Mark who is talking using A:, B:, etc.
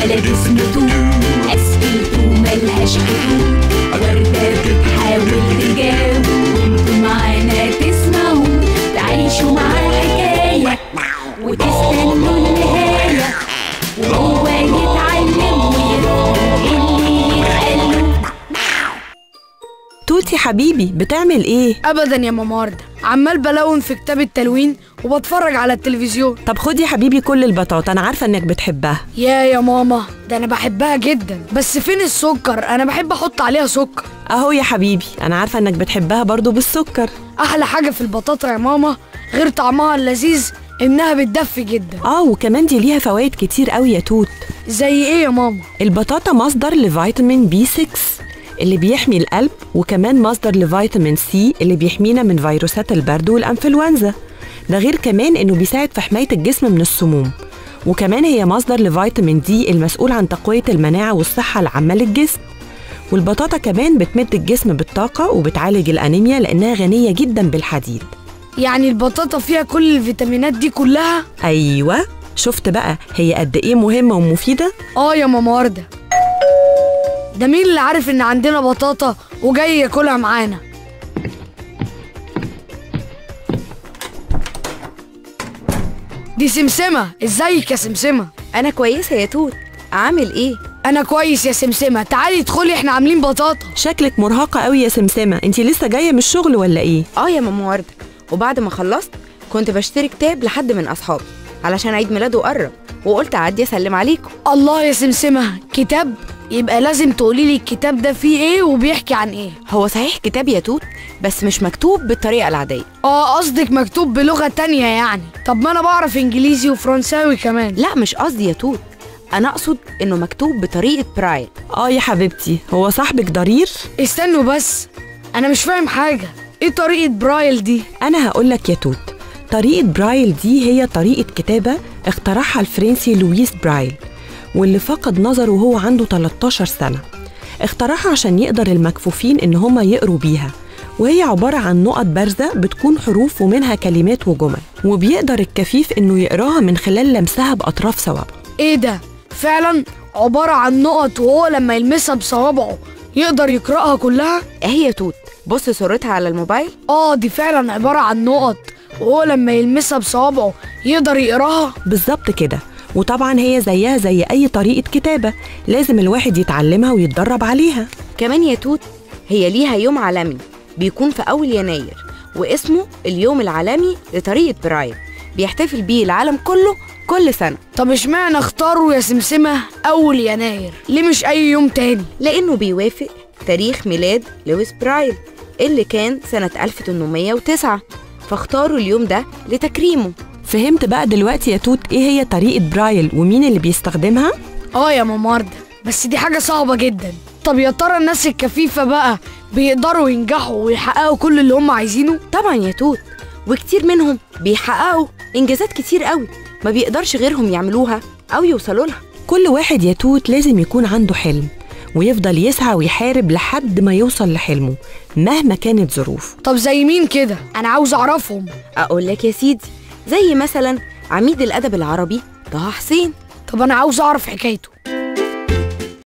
A: ولد اسمه توت أسئلته ملهاش حدود وردة بتحاول تجاوب وانتوا معانا تسمعوا تعيشوا مع الحكاية وتستنوا النهاية وهو يتعلم ويفهم اللي يتقال
B: توتي حبيبي بتعمل ايه
C: ابدا يا ماما ورده عمال بلون في كتاب التلوين وبتفرج على التلفزيون
B: طب خدي يا حبيبي كل البطاطا انا عارفه انك بتحبها
C: يا يا ماما ده انا بحبها جدا بس فين السكر انا بحب احط عليها سكر
B: اهو يا حبيبي انا عارفه انك بتحبها برضو بالسكر
C: احلى حاجه في البطاطا يا ماما غير طعمها اللذيذ انها بتدفي جدا
B: اه وكمان دي ليها فوائد كتير قوي يا توت
C: زي ايه يا ماما
B: البطاطا مصدر لفيتامين بي 6 اللي بيحمي القلب وكمان مصدر لفيتامين سي اللي بيحمينا من فيروسات البرد والانفلونزا ده غير كمان انه بيساعد في حمايه الجسم من السموم وكمان هي مصدر لفيتامين دي المسؤول عن تقويه المناعه والصحه العامه للجسم والبطاطا كمان بتمد الجسم بالطاقه وبتعالج الانيميا لانها غنيه جدا بالحديد
C: يعني البطاطا فيها كل الفيتامينات دي كلها
B: ايوه شفت بقى هي قد ايه مهمه ومفيده
C: اه يا ماما ورده ده مين اللي عارف ان عندنا بطاطا وجاي ياكلها معانا دي سمسمة ازيك يا سمسمة
D: انا كويسه يا توت عامل ايه
C: انا كويس يا سمسمة تعالي ادخلي احنا عاملين بطاطا
B: شكلك مرهقه قوي يا سمسمه انتي لسه جايه من الشغل ولا ايه
D: اه يا ماما ورده وبعد ما خلصت كنت بشتري كتاب لحد من اصحابي علشان عيد ميلاده قرب وقلت اعدي اسلم عليكم
C: الله يا سمسمة كتاب يبقى لازم تقولي لي الكتاب ده فيه ايه وبيحكي عن ايه
D: هو صحيح كتاب يا توت بس مش مكتوب بالطريقه العاديه
C: اه قصدك مكتوب بلغة تانية يعني طب ما انا بعرف انجليزي وفرنساوي كمان
D: لا مش قصدي يا توت انا اقصد انه مكتوب بطريقه برايل
B: اه يا حبيبتي هو صاحبك ضرير
C: استنوا بس انا مش فاهم حاجة ايه طريقة برايل دي
B: انا هقولك يا توت طريقة برايل دي هي طريقة كتابة اخترعها الفرنسي لويس برايل واللي فقد نظره وهو عنده 13 سنة اخترعها عشان يقدر المكفوفين ان هما يقروا بيها وهي عبارة عن نقط بارزة بتكون حروف ومنها كلمات وجمل وبيقدر الكفيف انه يقراها من خلال لمسها بأطراف صوابعه
C: ايه ده فعلا عبارة عن نقط وهو لما يلمسها بصوابعه يقدر يقرأها كلها
D: اهي يا توت بص صورتها على الموبايل
C: اه دي فعلا عبارة عن نقط وهو لما يلمسها بصوابعه يقدر يقراها
B: بالظبط كده وطبعا هي زيها زي أي طريقة كتابة لازم الواحد يتعلمها ويتدرب عليها
D: كمان يا توت هي ليها يوم عالمي بيكون في أول يناير واسمه اليوم العالمي لطريقة برايل بيحتفل بيه العالم كله كل سنة
C: طب اشمعنى اختاروا يا سمسمة أول يناير ليه مش أي يوم تاني
D: لأنه بيوافق تاريخ ميلاد لويس برايل اللي كان سنة 1809 فاختاروا اليوم ده لتكريمه
B: فهمت بقى دلوقتي يا توت ايه هي طريقة برايل ومين اللي بيستخدمها؟
C: اه يا ماما وردة بس دي حاجة صعبة جدا طب يا ترى الناس الكفيفة بقى بيقدروا ينجحوا ويحققوا كل اللي هم عايزينه
D: طبعا يا توت وكتير منهم بيحققوا إنجازات كتير قوي ما بيقدرش غيرهم يعملوها أو يوصلوا لها
B: كل واحد يا توت لازم يكون عنده حلم ويفضل يسعى ويحارب لحد ما يوصل لحلمه مهما كانت ظروفه
C: طب زي مين كده أنا عاوز أعرفهم
D: أقول لك يا سيدي زي مثلا عميد الأدب العربي طه حسين
C: طب أنا عاوز أعرف حكايته